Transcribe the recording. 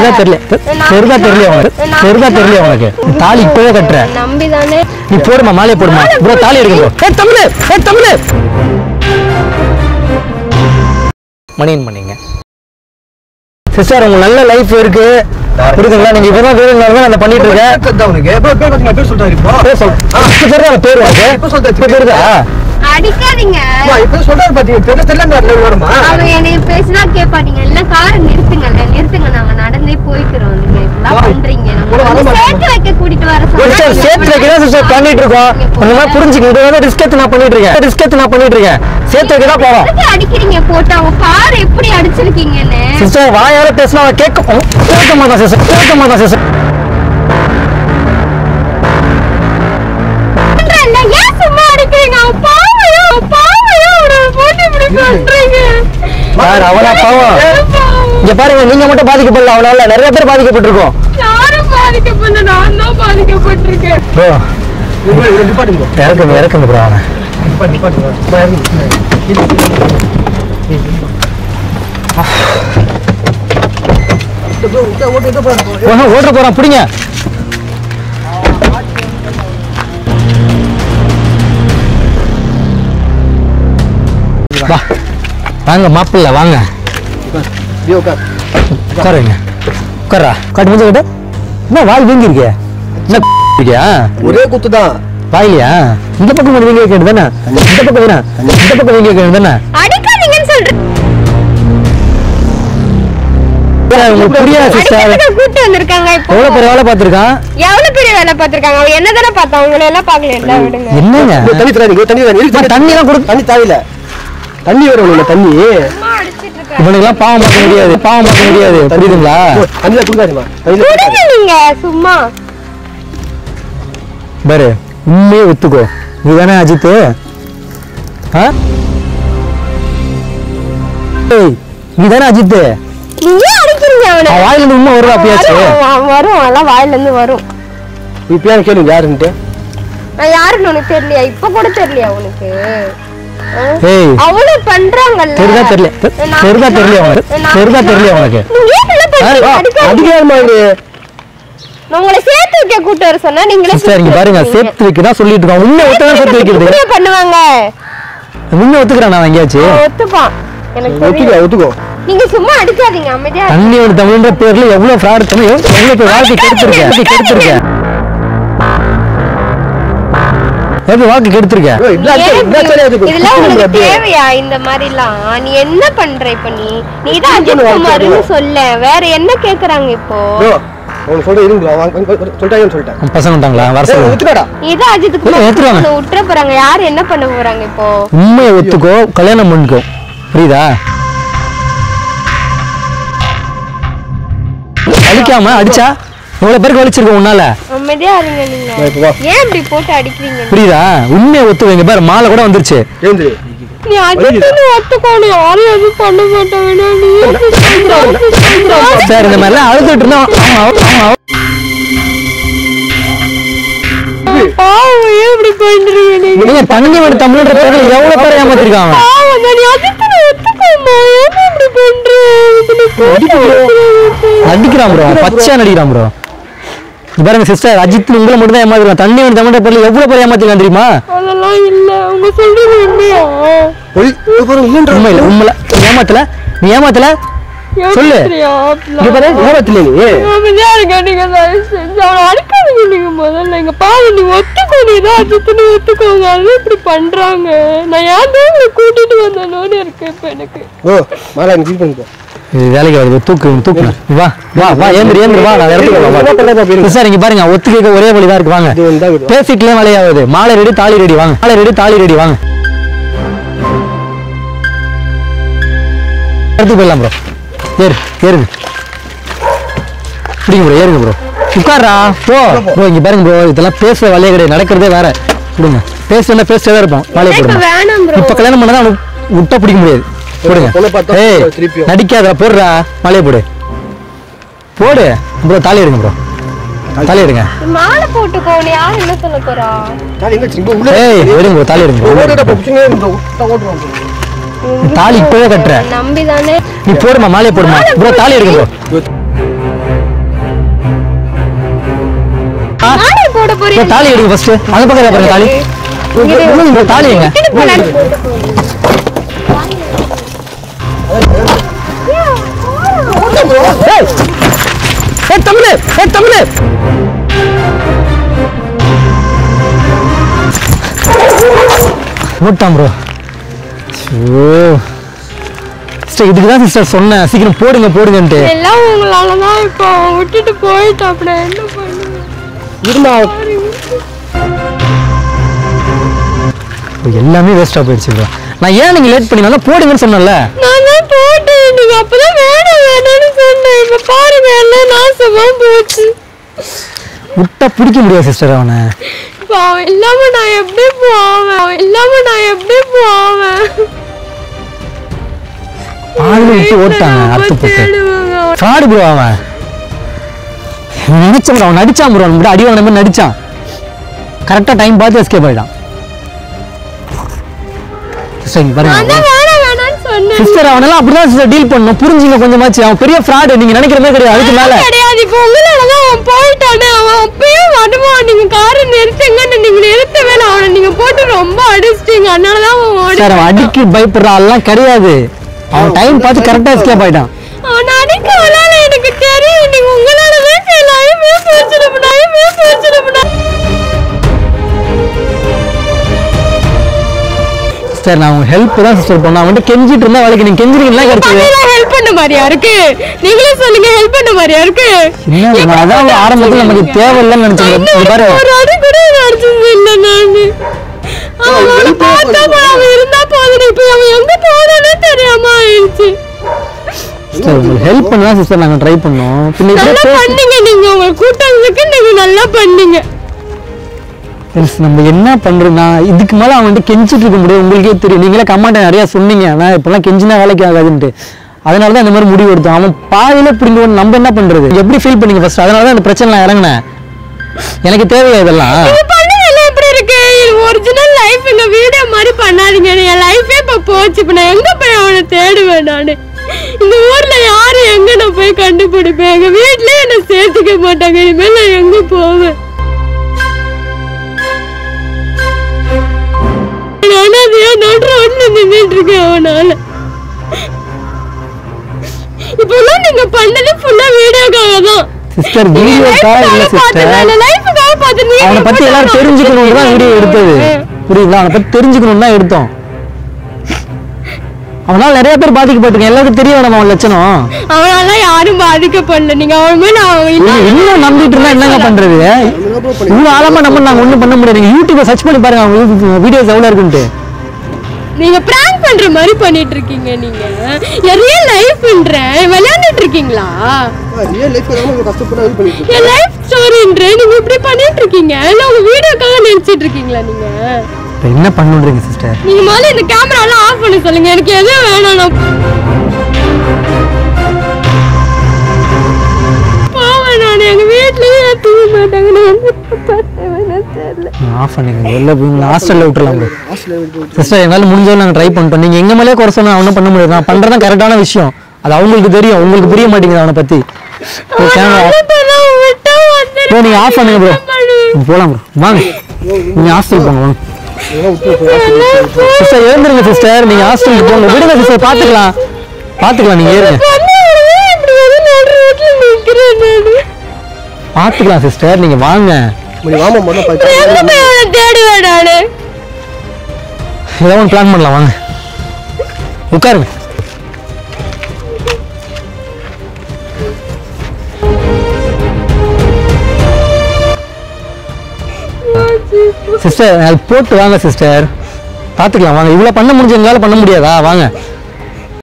தெரியுதா தெரியல தெரியுதா தெரியல உனக்கு தெரியுதா தெரியல உனக்கு தாலி இப்பவே கட்டுற நம்பிதானே நீ போடுமா மாலையை போடுமா ப்ரோ தாலி எடுக்க ப்ரோ ஏ தமிழ் ஏ தமிழ் மணியன் பண்ணீங்க சிஸ்டர் உங்க நல்ல லைஃப் இருக்கு புரியுதுங்களா நீங்க இப்பதான் வேணுங்கிறத நான் பண்ணிட்டு இருக்கேன் உனக்கு பேர் பாத்தீங்க பேர் சொல்றாரு இப்போ பேர் சொல் பேர் தான் பேர் உனக்கு இப்ப சொல்றேன். இப்ப பேருதா அடிக்காதீங்க அம்மா, இப்ப சொல்றாரு பாத்தீங்க தெரியல தெரியல வருமா அவன் என்னை பேசினா கேட்பாட்டீங்க இல்ல காரை நிறுத்துங்கல்ல நிறுத்துங்க நாங்க நடந்தே போய்க்கிறோம் நீங்க இப்படிலாம் வா. பண்றீங்க கூட வர நம்ம மாட்டோம். சேர்த்து வைக்க கூட்டிட்டு வர சிஸ்டர் சேர்த்து வைக்க தான் சிஸ்டர் பண்ணிட்டு இருக்கோம் அந்த மாதிரி புரிஞ்சுக்க இது வந்து ரிஸ்க் எடுத்து நான் பண்ணிட்டு இருக்கேன் ரிஸ்க் எடுத்து நான் பண்ணிட்டு இருக்கேன் சேர்த்து வைக்க தான் போறோம் எதுக்கு அடிக்கிறீங்க போட்டு அவங்க கார் எப்படி அடிச்சிருக்கீங்கன்னு சிஸ்டர் வாயால பேசினா அவன் கேட்க கேட்க மாட்டான் சிஸ்டர் கேட்க மாட்டான் சிஸ்டர் பண்றேன்ல, ஏன் சும்மா அடிக்கிறீங்க அவன் பாவையா அவன் பாவையா அவனை போட்டு இப்படி பண்றீங்க யார் அவனா பாவம் பாவம். இங்க பாருங்க நீங்க மட்டும் பாதிக்கப்படல அவனால நிறைய பேர் பாதிக்கப்பட்டிருக்கோம் யாரும் பாதிக்கப்படல நான் தான் பாதிக்கப்பட்டிருக்கேன் ப்ரோ நிப்பாட்டுங்க இறக்குங்க இறக்குங்க ப்ரோ அவனை நிப்பாட்டு நிப்பாட்டுங்க ஓஹோ, ஓட்டுற போறான் பிடிங்க வா வாங்க மாப்பிள்ள வாங்க உட்காருங்க உட்காரா காட்டு முடிஞ்ச கிட்ட என்ன வாய் வீங்கி இருக்கே என்ன இருக்கியா ஒரே குத்து தான் வாயிலையா இந்த பக்கம் கொஞ்சம் வீங்கி வைக்க தானே இந்த பக்கம் வேணா இந்த பக்கம் வீங்கி வைக்க தானே அடிக்காதீங்கன்னு சொல்றேன் உங்களுக்கு புரியாது சிஸ்டர் அடிக்கிறதுக்கு கூட்டு வந்திருக்காங்க இப்போ எவ்வளவு பேர் வேலை பார்த்திருக்கான் எவ்வளவு பெரிய வேலை பார்த்திருக்காங்க அவன் என்ன தானே பார்த்தா உங்களை எல்லாம் பார்க்கல எல்லாம் விடுங்க என்னங்க இங்க தண்ணி தராதீங்க தண்ணி தராதீங்க அம்மா, தண்ணி தான் கொடு தண்ணி தாவில தண்ணி வரும் உள்ள தண்ணி சும்மா அடிச்சிட்டு இருக்காங்க இவனுக்கெல்லாம் பாவம் பார்க்க முடியாது பாவம் பார்க்க முடியாது புரியுதுங்களா தண்ணியில குடுக்காதீமா தண்ணியில விடுங்க நீங்க சும்மா பாரு உண்மையே ஒத்துக்கோ நீ தானே அஜித் ஆ? ஏய், நீ தானே அஜித் நீ ஏன் அடிக்கிறீங்க அவனை அவன் வாயில இருந்து உண்மை வருவா அப்பயாச்சு வரும், அவன் வரும் அதெல்லாம் வாயில இருந்து வரும் நீ பேர் கேளுங்க யாருன்ட்டு நான் யாருன்னு உனக்கு தெரியலையா இப்ப கூட தெரியலையா உனக்கு ஆ? ஏய் அவளும் பண்றாங்கல்ல தெரியுதா தெரியல தெ- நான் தெரியுதா தெரியல உனக்கு நான் தெரியுதா தெரியல உனக்கு நீங்க ஏன் இப்படிலாம் பண்றீங்க? ஆ, அடிக்காதீங்க. அடிக்காத மாதிரி நான் உங்களை சேர்த்து வைக்க கூட்டு வர சொன்னா நீங்களே சிஸ்டர் இங்க பாருங்க சேர்த்து வைக்க தான் சொல்லிட்டு இருக்கான் உண்மை ஒத்துதான் சேர்த்து வைக்கிறது இப்படியே பண்ணுவாங்க உண்மை ஒத்துக்கிறான் நான் எங்கேயாச்சும் அவன் ஒத்துப்பான் எனக்கு ஒத்துக்கோ தெரியும் ஒத்துக்கோ நீங்க சும்மா அடிக்காதீங்க அமைதியா இருங்க. தண்ணி ஒரு தமிழ்ன்ற பேர்ல எவ்வளவு ஃப்ராட் பண்ணி எவ்வளவு பேர் வாழ்க்கை கெடுத்திருக்கேன் வாழ்க்கை கெடுத்திருக்கேன் எப்படி வாழ்க்கை கெடுத்திருக்கேன் ஏய், இல்ல, ஏன் இல்ல, இப்படி- இல்ல, இல்ல, இதெல்லாம் இல்ல, உனக்கு அப்படியே. தேவையா இந்த மாதிரிலாம் நீ என்ன பண்ற இப்ப நீ நீ தான் அஜித் சொல்லுவா, குமார்னு சொல்லுவா. சொல்ல வேற என்ன கேக்குறாங்க இப்போ ப்ரோ உனக்கு சொல்ற இருங்க bro. வாங்க, வாங்க, சொல்லிட்டாங்கன்னு சொல்லிட்டேன் பசங்க வந்துட்டாங்களா வர ஏய், சொல்லுங்க ஒத்துக்காடா நீ தான் அஜித் இல்ல, குமார் ஏத்துருவாங்க. உன்னை விட்டுற போறாங்க யாரு என்ன பண்ண போறாங்க இப்போ உண்மையை ஒத்துக்கோ கல்யாணம் பண்ணிக்கோ புரியுதா அடிக்காம அடிச்சா இவ்வளவு பேருக்கு வலிச்சிருக்கோம் உன்னால அமைதியா இருங்க நீங்க வா, இப்ப வா. ஏன் இப்படி போட்டு அடிக்கிறீங்க புரியுதா உண்மையை ஒத்துக்கோங்க பாரு மாலை கூட வந்துருச்சு எழுந்து நீ அஜித்னு ஒத்துக்கணும் யாரும் எதுவும் பண்ண மாட்டாங்க நீ சார் இந்த மாதிரிலாம் அழுதுட்டு இருந்தோம் ஆமா, ஆமா. பாவம் ஏன் இப்படி பண்றீங்க நீங்க நீங்க தண்ணி வடி தமிழ்ன்ற பேர்ல எவ்வளவு பேர் ஏமாத்திருக்காங்க பாவம் தான் நீ அஜித்னு ஒத்துக்கோமா ஏன் இப்படி பண்ற இதுல போட்டு அடிக்கிறீங்க. நடிக்கிறான் ப்ரோ பச்சையா நடிக்கிறான் ப்ரோ பாருங்க சிஸ்டர் அஜித் உங்களை மட்டும் தான் ஏமாத்திருக்கான் தண்ணி வடி தமிழ்ன்ற பேர்ல எவ்வளவு பேர் ஏமாத்திருக்கான் தெரியுமா அதெல்லாம் இல்ல உங்க சொல்றது உண்மையா ஒய், இது பாருங்க, இல்லைன்ற உண்மை இல்ல உண்மையில நீ ஏமாத்தல நீ ஏமாத்தல சொல்லு. ஏமாத்துறியா? இங்க பாரு, ஏமாத்தல நீ அமைதியா இருங்க நீங்க தயவு செஞ்சு அவனை அடிக்காதீங்க நீங்க முதல்ல எங்க பாவு நீ ஒத்துக்கோ நீ தான் அஜித்னு ஒத்துக்கோங்க அது இப்படி பண்றாங்க நான் ஏன் தான் உங்களை கூட்டிட்டு வந்தேனோன்னு இருக்கு இப்ப எனக்கு ஓ மாலா நீ ஃபீல் பண்ணிக்கோ இது வேலைக்கு வருது தூக்கு தூக்கு வா வா வா ஏந்திரி ஏந்திரி வா நான் இடத்துக்கு சார் இங்க பாருங்க ஒத்துக்க ஒரே வழி தான் இருக்கு வாங்க இது வந்தா விடுவா. பேசிட்டுலயே வேலையாகுது மாலை ரெடி தாலி ரெடி வாங்க மாலை ரெடி தாலி ரெடி வாங்க எடுத்து போயிடலாம் ப்ரோ ஏறு ஏறுங்க பிடிங்க ப்ரோ ஏறுங்க ப்ரோ உட்கார்றா போ ப்ரோ இங்க பாருங்க ப்ரோ இதெல்லாம் பேசுற வேலையே கிடையாது நடக்கிறதே வேற கொடுங்க பேசுனா பேசிட்டே தான் இருப்போம் வேலையை இப்ப போடுங்க வேணாம் ப்ரோ இப்ப கல்யாணம் பண்ணதான் அவனுக்கு விட்டா பிடிக்க முடியாது போடுங்க பொண்ணை பார்த்தா ஏய் திருப்பியும். நடிக்காத போடுறா மாலையை போடு போடு ப்ரோ தாலி எடுங்க ப்ரோ தாலி எடுங்க மாலை போட்டுக்கோ நீ யார் என்ன சொல்ல போறா தாலி எங்க வச்சிருக்கீங்க? உள்ள ஏய் எடுங்க ப்ரோ தாலி எடுங்க ஓடுடா, bro. இப்ப பிடிச்சுங்க, இந்த விட்டா ஓட்டுவான் bro. தாலி இப்பவே கட்டுற நம்பிதானே நீ போடுமா மாலையை போடுமா ப்ரோ தாலி எடுங்க ப்ரோ போட போறீங்க தாலி எடுங்க ஃபர்ஸ்ட் அந்த பக்கம் பாருங்க தாலி இந்த தாலி எங்க விட்டுட்டு போலான்னு ஏய் ஏய் தமிழ் ஏய் தமிழ் போட்டான் ப்ரோ ஐயோ சிஸ்டர் இதுக்கு தான் சிஸ்டர் சொன்னேன் சீக்கிரம் போடுங்க போடுங்கன்ட்டு எல்லாம் உங்களாலதான் இப்போ அவன் விட்டுட்டு போயிட்டு அப்படி என்ன பண்ணுவேன் இருமா எல்லாமே வேஸ்ட்டாக போயிடுச்சு ப்ரோ நான் ஏன் நீங்கள் லேட் பண்ணி வந்தா போடுங்கன்னு சொன்னேன்ல நான் தான் போட்டேன் நீங்க அப்பதான் வேணாம் வேணாம்னு சொன்னேன் இப்ப பாருங்க எல்லாம் நாசமா போச்சு விட்டா பிடிக்க முடியாது சிஸ்டர் அவனை இப்ப அவன் இல்லாம நான் எப்படி போவேன் அவன் இல்லாம நான் எப்படி போவேன் ஆளு விட்டு ஓட்டாங்க அறுத்து போட்டு தேடுவாங்க அவன். ஃப்ராடு ப்ரோ அவன் இவன் நினைச்சான் bro, அவன் நடிச்சான் ப்ரோ அவன் அடி வாங்கின மாதிரி நடிச்சான் கரெக்டாக டைம் பார்த்து எஸ்கேப் ஆயிட்டான் சிஸ்டர் இங்க நான் பாருங்க தான் வேணாம் வேணாம்னு சொன்னேன் சிஸ்டர் அவனெல்லாம் அப்படிதான் சிஸ்டர் டீல் பண்ணணும் புரிஞ்சுங்க கொஞ்சமாச்சு அவன் பெரிய ஃப்ராடு நீங்க நினைக்கிற மாதிரி கிடையாது அதுக்கு மேல கிடையாது இப்போ உங்களாலதான் அவன் போயிட்டானே அவன் அப்பயும் வருவான் நீங்க காரை நிறுத்துங்கன்னு நீங்க நிறுத்தவே இல்லை. அவனை நீங்க போட்டு ரொம்ப அடிச்சிட்டீங்க அதனாலதான் அவன் ஓடி சார் அவன் அடிக்கி பயப்படுற ஆள்லாம் கிடையாது அவன் டைம் பார்த்து கரெக்டாக எஸ்கேப் ஆயிட்டான் அவன் அடிக்க விளாட எனக்கு தெரியும் நீங்க உங்களாலதான் என் லைஃபே போச்சிடும் லைஃபே போச்சிடும் சிஸ்டர் நான் உங்க ஹெல்ப் தான் சிஸ்டர் பண்ணேன் அவன்கிட்ட கெஞ்சிட்டு இருந்தா வேலைக்கு நீங்க கெஞ்சிருக்கீங்களா கிடைச்சது ஹெல்ப் பண்ண மாதிரியா இருக்கு நீங்களே சொல்லுங்க ஹெல்ப் பண்ண மாதிரியா இருக்கு என்ன நான் அதான் ஆரம்பத்தில் நமக்கு தேவையில்லைன்னு நினைச்சேன் இங்க பாரு ஒரு அடி கூட அடிச்சது இல்ல நானு அவனோட பார்த்தா போதும், அவன் இருந்தா போதும் இப்ப அவன் எங்க போனானே தெரியாம ஆயிடுச்சு சிஸ்டர் உங்களுக்கு ஹெல்ப் பண்ண தான் சிஸ்டர் நாங்கள் ட்ரை பண்ணோம் பின்ன இப்படியே நல்லா பேசி- பண்ணீங்க நீங்க உங்க கூட்டத்துக்கு நீங்க நல்லா பண்ணீங்க Friends, நம்ம என்ன பண்றோம் நான் இதுக்கு மேல அவன்கிட்ட கெஞ்சிட்டு இருக்க முடியாது உங்களுக்கே தெரியும் நீங்களே கமெண்ட் நிறைய சொன்னீங்க நான் இப்பெல்லாம் கெஞ்சினா வேலைக்கு ஆகாதுன்ட்டு அதனால தான் இந்த மாதிரி முடிவு எடுத்தோம் அவன் பாதியில பிடிங்க நம்ம என்ன பண்றது எப்படி ஃபீல் பண்ணீங்க ஃபர்ஸ்ட் அதனால தான் இந்த பிரச்சனை நான் இறங்கினேன் எனக்கு தேவையா இதெல்லாம் நீங்க பண்ணதெல்லாம் எப்படி இருக்கு இது ஒரிஜினல் லைஃப் எங்க வீடியோ மாதிரி பண்ணாதீங்க என் லைஃபே இப்ப போச்சு இப்ப நான் எங்க போய் அவனை தேடுவேன் நானு இந்த ஊர்ல யாரு எங்க நான் போய் கண்டுபிடிப்பேன் எங்க வீட்லயே என்ன சேர்த்துக்க மாட்டாங்க இனிமேல் நான் எங்க போவேன் நான் அதையா நடு ரோட்ல நின்னுட்டு இருக்கேன் அவனால இப்பெல்லாம் நீங்க பண்ணது ஃபுல்லா வீடியோக்காக தான் சிஸ்டர் வீடியோக்கா இல்ல சிஸ்டர் அவனை பத்தி எல்லாரும் தெரிஞ்சுக்கணும்னு தான் வீடியோ எடுத்தது புரியுங்களா அவனை பத்தி தெரிஞ்சுக்கணும்னு தான் எடுத்தோம் அவனால நிறைய பேர் பாதிக்கப்பட்டிருக்கேன் எல்லாருக்கும் தெரிய வேணாம் அவன் லட்சணம் அவனால யாரும் பாதிக்கப்படல நீங்க அவன் மேல அவன் இல்ல நீங்க இன்னும் நம்பிட்டு இருந்தா என்னங்க பண்றது இவ்வளவு ஆழமா நம்ம நாங்க ஒண்ணும் பண்ண முடியாது நீங்க யூடியூப்ல சர்ச் பண்ணி பாருங்க அவங்க வீடியோஸ் எவ்வளவு இருக்குன்ட்டு நீங்க பிராங்க் பண்ற மாதிரி பண்ணிட்டு இருக்கீங்க நீங்க ரியல் லைஃப்ன்றேன் விளையாண்டுட்டு இருக்கீங்களா ரியல் லைஃப் ரொம்ப கஷ்டப்பட்டு இது பண்ணிட்டு இருக்கேன் என் லைஃப் ஸ்டோரின்ற நீங்க இப்படி பண்ணிட்டு இருக்கீங்க இல்ல உங்க வீடியோக்காக நினைச்சிட்டு இருக்கீங்களா நீங்க இப்ப என்ன பண்ணுன்றீங்க சிஸ்டர் நீங்க முதல்ல இந்த கேமரா எல்லாம் ஆஃப் பண்ண சொல்லுங்க எனக்கு எதுவும் வேணாம் நான் போவேன் நான் எங்க வீட்லயே தூங்க மாட்டாங்க நான் என்ன பார்த்தேன்னு தெரியல ஆஃப் பண்ணிக்கங்க வெளில போய் ஹாஸ்டல்ல விட்டுறலாம் bro. ஹாஸ்டல் விட்டு சிஸ்டர் என்னால முடிஞ்சவரை நாங்க ட்ரை பண்ணிட்டோம் நீங்க எங்க மேலே குறை சொன்னா ஒன்றும் பண்ண முடியாது நான் பண்றதான் கரெக்டான விஷயம் அது அவங்களுக்கு தெரியும் உங்களுக்கு புரிய மாட்டேங்குது அவனை பத்தி கேமரா அனுப்பலாம், விட்டா வந்துரு. ப்ரோ நீங்க ஆஃப் பண்ணுங்க ப்ரோ பண்ணுவேன். போலாம் ப்ரோ வாங்க நீங்க ஹாஸ்டல் போங்க வாங்க இதெல்லாம் விட்டு சிஸ்டர் எழுந்துருங்க சிஸ்டர் நீங்க ஹாஸ்டலுக்கு போங்க விடுங்க சிஸ்டர் பாத்துக்கலாம் பாத்துக்கலாம் நீங்க ஏறுங்க பண்ணாதே, இப்படி வந்து நடு ரோட்ல நிக்கிறேன் நானு. பாத்துக்கலாம் சிஸ்டர் நீங்க வாங்க மணி வாமா முதல்ல எங்க பார்த்து போய் அவனை தேடுவேன் நானு? ஏதோ ஒன்று பிளான் பண்ணலாம் வாங்க உட்காருங்க சிஸ்டர் அது போட்டு வாங்க சிஸ்டர் பார்த்துக்கலாம் வாங்க இவ்வளோ பண்ண முடிஞ்ச எங்களால் பண்ண முடியாதா வாங்க